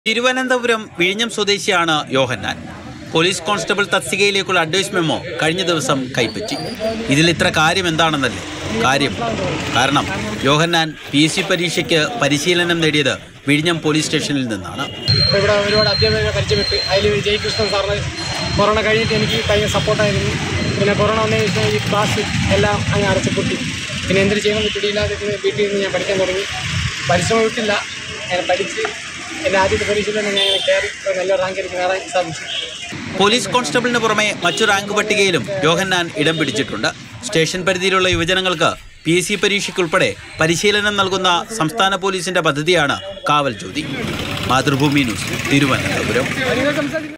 തിരുവനന്തപുരം വിഴിഞ്ഞം സ്വദേശിയാണ് Yohannan police constable തസ്തികയിലേക്കുള്ള അഡ്വൈസ് മെമ്മോ കഴിഞ്ഞ ദിവസം കൈപ്പറ്റി ഇതിൽ ഇത്ര കാര്യം എന്താണെന്നല്ലേ കാര്യം കാരണം യോഹന്നാൻ പി എസ് സി പരീക്ഷയ്ക്ക് പരിശീലനം നേടിയത് വിഴിഞ്ഞം പോലീസ് സ്റ്റേഷനിൽ നിന്നാണ് അപ്പോൾ ഇവിടെ ഒരുപാട് അധ്യാപകരെ പരിചയപ്പെട്ട് അതിൽ ജയകൃഷ്ണൻ സാറിന് കൊറോണ കഴിഞ്ഞിട്ട് എനിക്ക് ഭയങ്കര സപ്പോർട്ടായിരുന്നു പിന്നെ കൊറോണ വന്നതിന് ശേഷം ഈ ക്ലാസ് എല്ലാം അങ്ങ് അടച്ചുപൂട്ടി പിന്നെ എന്തൊരു ചെയ്യണമെന്ന് പിടിയില്ലാതെ പിന്നെ വീട്ടിൽ നിന്ന് ഞാൻ പഠിക്കാൻ തുടങ്ങി പരിശ്രമം വിട്ടില്ല ഞാൻ പഠിച്ച് എൻ്റെ ആദ്യത്തെ പരീക്ഷയിൽ തന്നെ ഞാൻ കയറി ഒരു നല്ല റാങ്ക് എനിക്ക് നേടാൻ സാധിച്ചു പോലീസ് കോൺസ്റ്റബിളിന് പുറമെ മറ്റു റാങ്ക് പട്ടികയിലും യോഹന്നാൻ ഇടം പിടിച്ചിട്ടുണ്ട് സ്റ്റേഷൻ പരിധിയിലുള്ള യുവജനങ്ങൾക്ക് പി എസ് സി പരീക്ഷയ്ക്കുൾപ്പെടെ പരിശീലനം നൽകുന്ന സംസ്ഥാന പോലീസിന്റെ പദ്ധതിയാണ് കാവൽ ജ്യോതി മാതൃഭൂമി ന്യൂസ് തിരുവനന്തപുരം